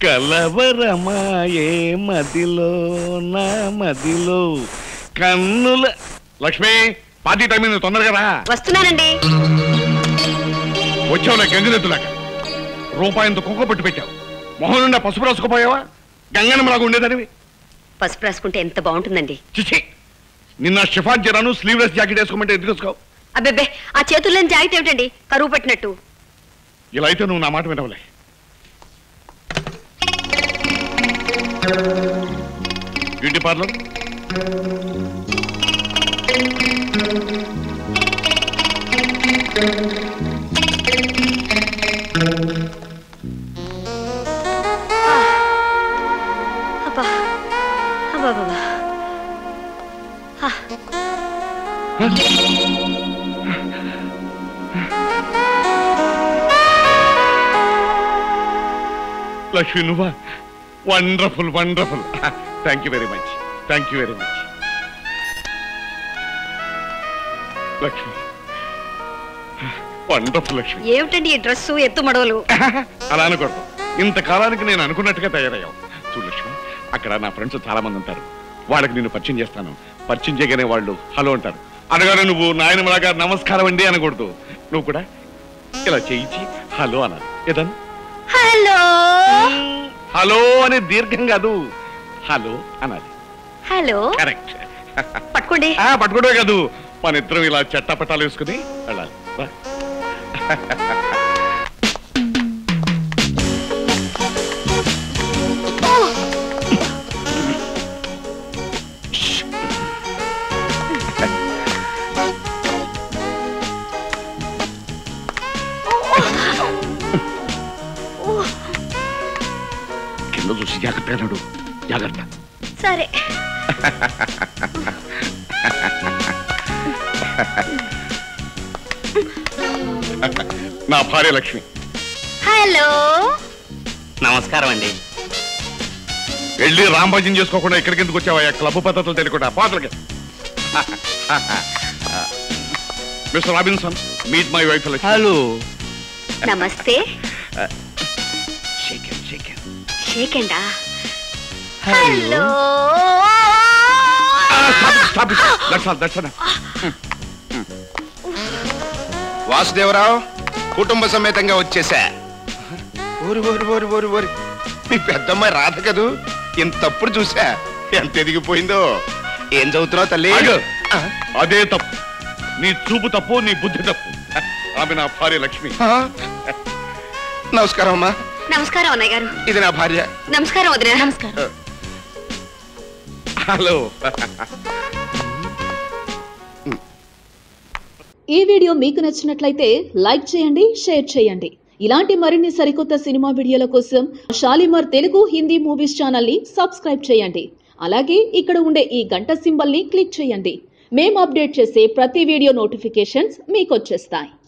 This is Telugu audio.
కలవరమాయే మదిలో నా మదిలో కన్నుల లక్ష్మి పార్టీ టైం అయింది, తొందరగా రా వస్తున్నానండి వచ్చావులే గంగిరెద్దులాగా రూపాయంత కుక్క పట్టు పెట్టావు మొహం నిండా పసుపు రాసుకుపోయావా గంగనమ్మలాగా ఉండేదనివి పసుపు రాసుకుంటే ఎంత బాగుంటుందండి చిచి నిన్న షిఫాన్ జరాను స్లీవ్లెస్ జాకెట్ వేసుకోమంటే ఎందుకు వేసుకోవు అబ్బెబ్బే ఆ చేతుల్లో జాకెట్ ఏమిటండి కరువు పట్టినట్టు ఇలా అయితే నువ్వు నా మాట వినవులే బ్యూటీ పార్లర్ అబ్బా అబ్బా బాబా లక్ష్మి నువ్వా wonderful wonderful thank you very much thank you very much Lakshmi wonderful Lakshmi ఏమిటండి ఈ డ్రెస్సు ఎత్తు మడవలు అలా అనకూడదు ఇంతకాలానికి నేను అనుకున్నట్టుగా తయారయ్యావు చూడు లక్ష్మి అక్కడ నా ఫ్రెండ్స్ చాలా మంది ఉంటారు వాళ్ళకి నేను పరిచయం చేస్తాను పరిచయం చేయగానే వాళ్ళు హలో అంటారు అనగానే నువ్వు నాయనమలాగా నమస్కారం అండి అనకూడదు నువ్వు కూడా ఇలా చేయించి హలో అనాలి ఏదన్నా హలో హలో అనే దీర్ఘం కాదు హలో అనాలి హలో కరెక్ట్ పట్టుకోండి ఆ పట్టుకోవడమే కాదు మన ఇద్దరం ఇలా చెట్టపట్టాలు వేసుకుని వెళ్ళాలి రా. కింద చూసి జాగ్రత్తగా నడు జాగ్రత్త సరే నా భార్య లక్ష్మి హలో నమస్కారం అండి వెళ్ళి రాంభజన్ చేసుకోకుండా ఇక్కడికి ఎందుకు వచ్చావా క్లబ్ పద్ధతులు తెలియకుండా పాటలకి mister Robinson meet my wife Lakshmi hello నమస్తే Shake it, shake it. షేకండా hello Ah, stop it, stop it. That's all, that's all. Vasudevarao కుటుంబ సమేతంగా వచ్చేసా ఓరి ఓరి ఓరి ఓరి ఓరి మీ పెద్దమ్మాయి రాధ కదూ ఇంతప్పుడు చూసా ఎంత ఎదిగిపోయిందో ఏం చదువుతున్నావు తల్లి ఆగు. ఆ, అదే తప్పు నీ చూపు తప్పు నీ బుద్ధి తప్పు ఆమె నా భార్య లక్ష్మి ఆ. నమస్కారం అమ్మా నమస్కారం అన్నయ్య గారు ఇది నా భార్య నమస్కారం వదిన నమస్కారం హలో ఈ వీడియో మీకు నచ్చినట్లయితే లైక్ చేయండి షేర్ చేయండి ఇలాంటి మరిన్ని సరికొత్త సినిమా వీడియోల కోసం షాలిమార్ తెలుగు హిందీ మూవీస్ ఛానల్ ని సబ్స్క్రైబ్ చేయండి అలాగే ఇక్కడ ఉండే ఈ గంట సింబల్ ని క్లిక్ చేయండి మేము అప్డేట్ చేసే ప్రతి వీడియో నోటిఫికేషన్స్ మీకు వచ్చేస్తాయి